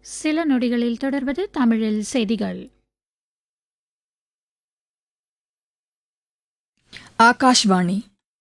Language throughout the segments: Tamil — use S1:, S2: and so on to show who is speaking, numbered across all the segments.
S1: சில நொடிகளில் தொடர்வது தமிழில் செய்திகள்
S2: ஆகாஷ்வாணி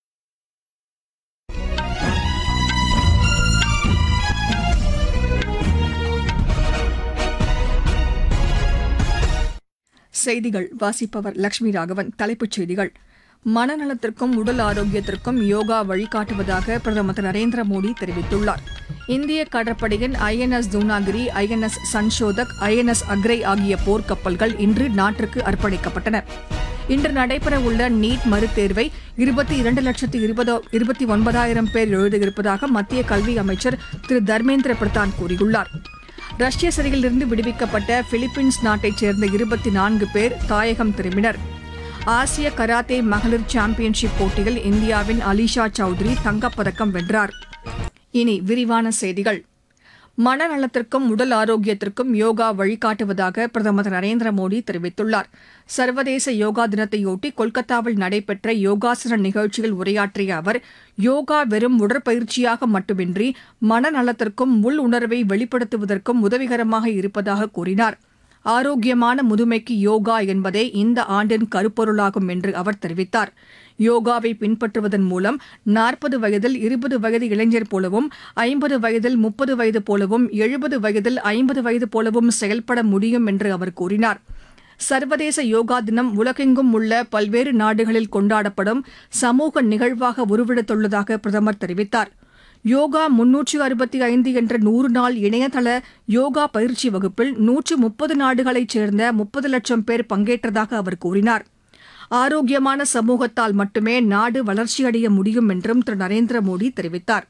S2: செய்திகள் வாசிப்பவர் லட்சுமி ராகவன் தலைப்புச் செய்திகள் மனநலத்திற்கும் உடல் ஆரோக்கியத்திற்கும் யோகா வழிகாட்டுவதாக பிரதமர் திரு நரேந்திர மோடி தெரிவித்துள்ளார் இந்திய கடற்படையின் INS Dunagiri INS Sanshodhak INS அக்ரை ஆகிய போர்க்கப்பல்கள் இன்று நாட்டிற்கு அர்ப்பணிக்கப்பட்டன இன்று நடைபெறவுள்ள நீட் மறுதேர்வை இருபத்தி இரண்டு லட்சத்து இருபதோ இருபத்தி ஒன்பதாயிரம் பேர் எழுதியிருப்பதாக மத்திய கல்வி அமைச்சர் திரு தர்மேந்திர பிரதான் கூறியுள்ளார் ரஷ்ய சிறையிலிருந்து விடுவிக்கப்பட்ட பிலிப்பீன்ஸ் நாட்டைச் சேர்ந்த இருபத்தி நான்கு பேர் தாயகம் திரும்பினர் ஆசிய கராத்தே மகளிர் சாம்பியன்ஷிப் போட்டியில் இந்தியாவின் அலிஷா சௌத்ரி தங்கப்பதக்கம் வென்றார் இனி விரிவான செய்திகள் மனநலத்திற்கும் உடல் ஆரோக்கியத்திற்கும் யோகா வழிகாட்டுவதாக பிரதமர் திரு நரேந்திர மோடி தெரிவித்துள்ளார் சர்வதேச யோகா தினத்தையொட்டி கொல்கத்தாவில் நடைபெற்ற யோகாசன நிகழ்ச்சியில் உரையாற்றிய அவர் யோகா வெறும் உடற்பயிற்சியாக மட்டுமின்றி மனநலத்திற்கும் உள் உணர்வை வெளிப்படுத்துவதற்கும் உதவிகரமாக இருப்பதாக கூறினார் ஆரோக்கியமான முதுமைக்கு யோகா என்பதே இந்த ஆண்டின் கருப்பொருளாகும் என்று அவர் தெரிவித்தார் யோகாவை பின்பற்றுவதன் மூலம் நாற்பது வயதில் இருபது வயது இளைஞர் போலவும் ஐம்பது வயதில் முப்பது வயது போலவும் எழுபது வயதில் ஐம்பது வயது போலவும் செயல்பட முடியும் என்று அவர் கூறினார் சர்வதேச யோகா தினம் உலகெங்கும் உள்ள பல்வேறு நாடுகளில் கொண்டாடப்படும் சமூக நிகழ்வாக உருவெடுத்துள்ளதாக பிரதமர் தெரிவித்தார் யோகா முன்னூற்று அறுபத்தி ஐந்து என்ற நூறு நாள் இணையதள யோகா பயிற்சி வகுப்பில் நூற்று முப்பது நாடுகளைச் சேர்ந்த முப்பது லட்சம் பேர் பங்கேற்றதாக அவர் கூறினார் ஆரோக்கியமான சமூகத்தால் மட்டுமே நாடு வளர்ச்சியடைய முடியும் என்றும் திரு நரேந்திர மோடி தெரிவித்தார்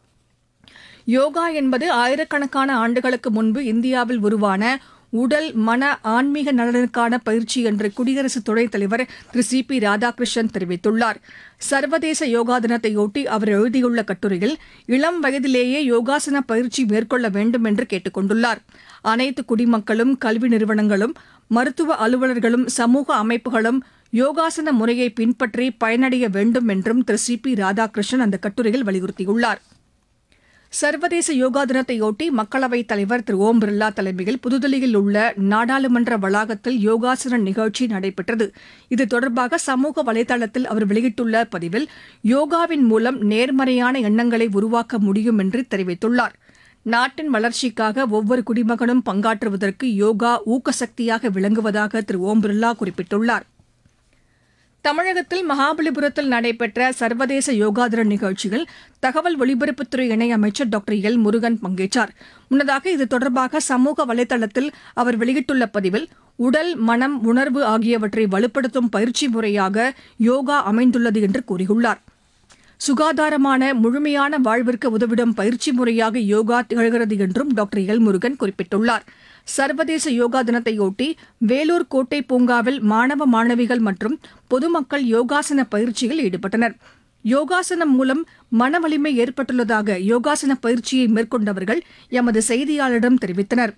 S2: யோகா என்பது ஆயிரக்கணக்கான ஆண்டுகளுக்கு முன்பு இந்தியாவில் உருவான உடல் மன ஆன்மீக நலனுக்கான பயிற்சி என்று குடியரசு துணைத் தலைவர் திரு சி பி ராதாகிருஷ்ணன் தெரிவித்துள்ளார் சர்வதேச யோகா தினத்தையொட்டி அவர் எழுதியுள்ள கட்டுரையில் இளம் வயதிலேயே யோகாசன பயிற்சி மேற்கொள்ள வேண்டும் என்று கேட்டுக் கொண்டுள்ளார் அனைத்து குடிமக்களும் கல்வி நிறுவனங்களும் மருத்துவ அலுவலர்களும் சமூக அமைப்புகளும் யோகாசன முறையை பின்பற்றி பயனடைய வேண்டும் என்றும் திரு சி பி ராதாகிருஷ்ணன் அந்த கட்டுரையில் வலியுறுத்தியுள்ளார் சர்வதேச யோகா தினத்தையொட்டி மக்களவைத் தலைவர் திரு ஓம் பிர்லா தலைமையில் புதுதில்லியில் உள்ள நாடாளுமன்ற வளாகத்தில் யோகாசன நிகழ்ச்சி நடைபெற்றது இது தொடர்பாக சமூக வலைதளத்தில் அவர் வெளியிட்டுள்ள பதிவில் யோகாவின் மூலம் நேர்மறையான எண்ணங்களை உருவாக்க முடியும் என்று தெரிவித்துள்ளார் நாட்டின் வளர்ச்சிக்காக ஒவ்வொரு குடிமகனும் பங்காற்றுவதற்கு யோகா ஊக்கசக்தியாக விளங்குவதாக திரு ஓம் பிர்லா குறிப்பிட்டுள்ளார் தமிழகத்தில் மகாபலிபுரத்தில் நடைபெற்ற சர்வதேச யோகா தின நிகழ்ச்சியில் தகவல் ஒலிபரப்புத்துறை இணையமைச்சர் டாக்டர் எல் முருகன் பங்கேற்றார் முன்னதாக இது தொடர்பாக சமூக வலைதளத்தில் அவர் வெளியிட்டுள்ள பதிவில் உடல் மனம் உணர்வு ஆகியவற்றை வலுப்படுத்தும் பயிற்சி முறையாக யோகா அமைந்துள்ளது என்று கூறியுள்ளார் சுகாதாரமான முழுமையான வாழ்விற்கு உதவிடும் பயிற்சி முறையாக யோகா திகழ்கிறது என்றும் டாக்டர் எல் முருகன் குறிப்பிட்டுள்ளார் சர்வதேச யோகா தினத்தையொட்டி வேலூர் கோட்டை பூங்காவில் மாணவ மாணவிகள் மற்றும் பொதுமக்கள் யோகாசன பயிற்சியில் ஈடுபட்டனர் யோகாசனம் மூலம் மன வலிமை ஏற்பட்டுள்ளதாக யோகாசன பயிற்சியை மேற்கொண்டவர்கள் எமது செய்தியாளரிடம் தெரிவித்தனர்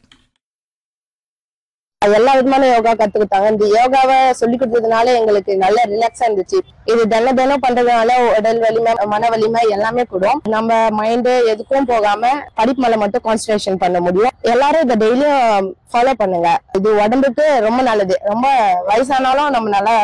S3: எல்லா விதமான யோகா கத்துக்கிட்டாங்க இந்த யோகாவை சொல்லி கொடுத்ததுனால எங்களுக்கு நல்ல ரிலாக்ஸா இருந்துச்சு இது தினம் தினம் பண்றதுனால உடல் வலிமை மன வலிமை எல்லாமே கூடும் நம்ம மைண்ட் எதுக்கும் போகாம படிப்பு மேல மட்டும் கான்சன்ட்ரேஷன் பண்ண முடியும் எல்லாரும் இதை டெய்லியும் ஃபாலோ பண்ணுங்க இது உடம்புக்கு ரொம்ப நல்லது ரொம்ப வயசானாலும் நம்ம நல்லா